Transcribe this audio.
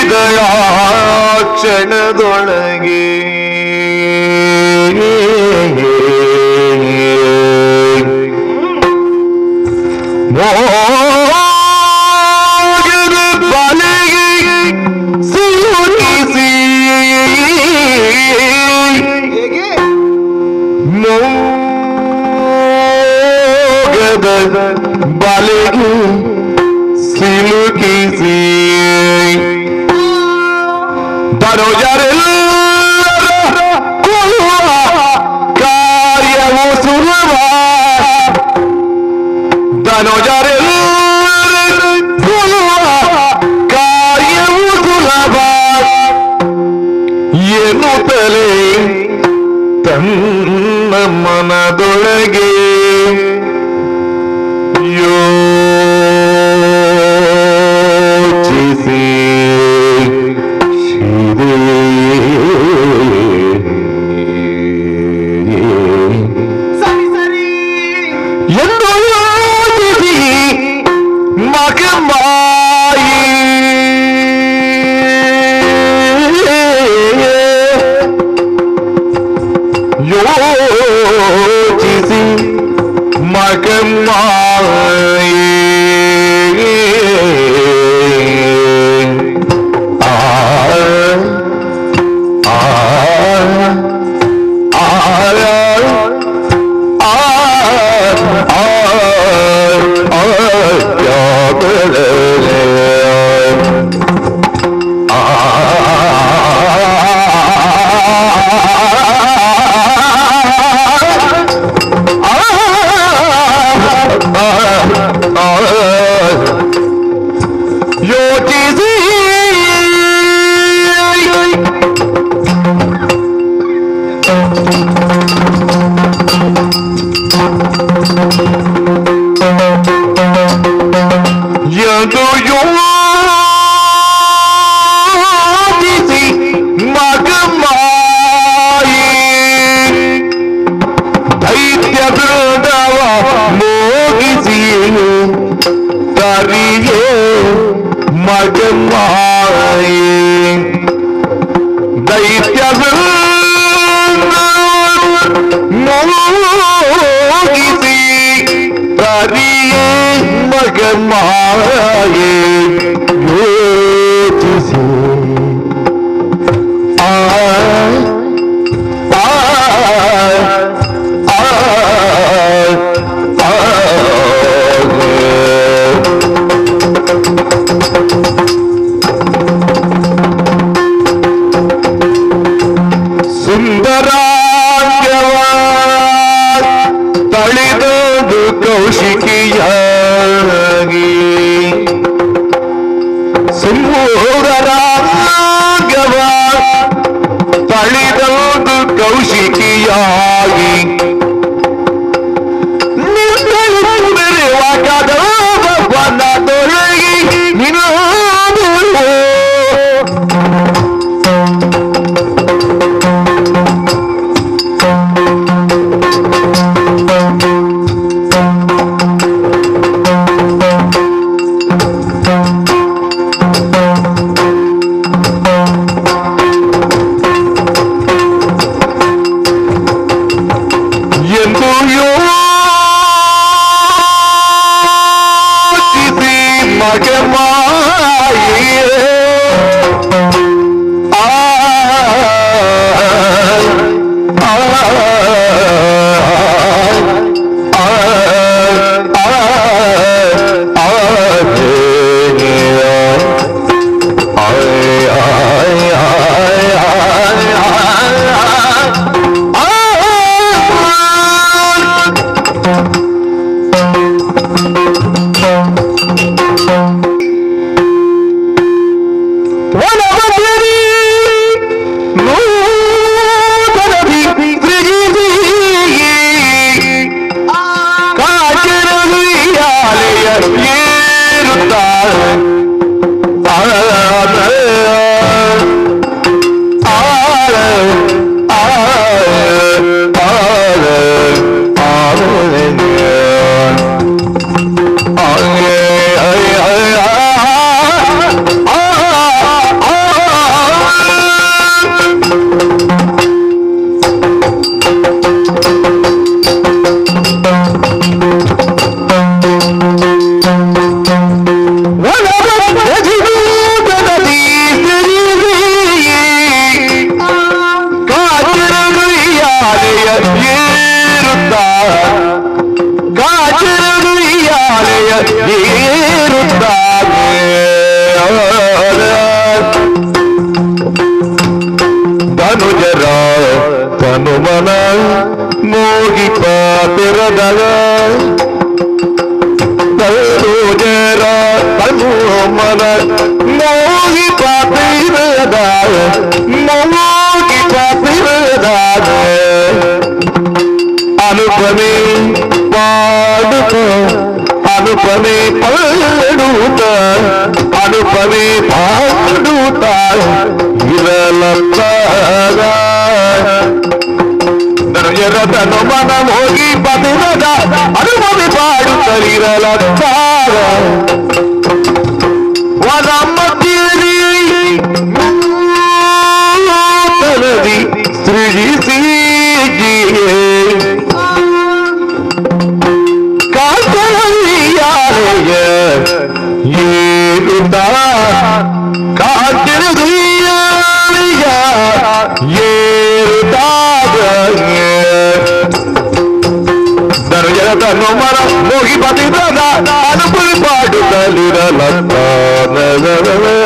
ಮುಗಿದಳ ಕ್ಷಣದೊಳಗೆ ಮೋಗದ ಬಲೆಗೆ ಸಿಲುಕಿಸಿ ಹೇಗೆ ಮೋಗದ ಬಲೆಗೆ ಸಿಲುಕಿಸಿ ದರೋಜರೆಲ್ಲರ ಕೊಲ್ಲುವ ಕಾರ್ಯವು ಸುಲಭ ದನೋಜರೆಲ್ಲರ ಕೊಲ್ಲುವ ಕಾರ್ಯವು ಸುಲಭ ಎನ್ನುತ್ತಲೇ ತನ್ನ ಮನದೊಳಗೆ ಯೋಚಿಸಿ ಸರಿ ಸರಿ ಎಂದು ಯೋಚಿಸಿ ಮಗಮಾಯಿ ಯೋಚಿಸಿ ಮಗಮಾಯಿ ಆ ಆ ಯೋಚಿಸಿ ಎಂದು ಯೋಚಿಸಿ ಮಗಮಾಯಿ ದೈತ್ಯ ಬೃಂದವ ಮೋಗಿಸಿ ತರಿಗೆ ಮಗಮಾಯಿ ದೈತ್ಯ ಮೋಗಿಸಿ ತರಿಯೇ ಮಗಮಾಯೇ ಯೋಚಿಸಿ ಆ ಆ ಆ ಆ ಸುಂದರಾಂಗವ ತಳಿದೊಂದು ಕೌಶಿಕಿಯಾಗಿ ಸುಂದರಾಂಗವ ತಳಿದೊಂದು ಕೌಶಿಕಿಯಾಗಿ ಬನದೊಳಗೆ ನಿನ್ನ ಎಂದು ಯೋಚಿಸಿ ಮಗಮಾಯಿ ಮೋಗಿ ಪಾಪಿರದಾದ ಅನುಪಮೆ ಪಾಡುತ್ತ ಅನುಪಮೆ ಪಾಡುತ್ತ ಅನುಪಮೆ ಪಾಡುತ್ತ ಇರಲತ್ತಾಗ ನನಗೆರತನು ಮನ ಹೋಗಿ ಪದಿರದ ಅನುಪಮೆ ಪಾಡುತ್ತಲಿರಲತ್ತಾಗ ವರಮ್ಮ ತೀರಿ ತನದಿ ಸೃಜಿಸಿ ಕಾಂತರಯ್ಯಾರೆಯ ಏರುತ್ತ ಕಾಂತಿರದಯ್ಯಾರೆಯ ಏರುತ್ತಾಗ ದರ್ಜನ ತನ್ನು ಮರ ಮೋಗಿ ಪತಿರದ ಅನುಪುರಿ ಪಾಡುತ್ತಲಿರಲತ್ತ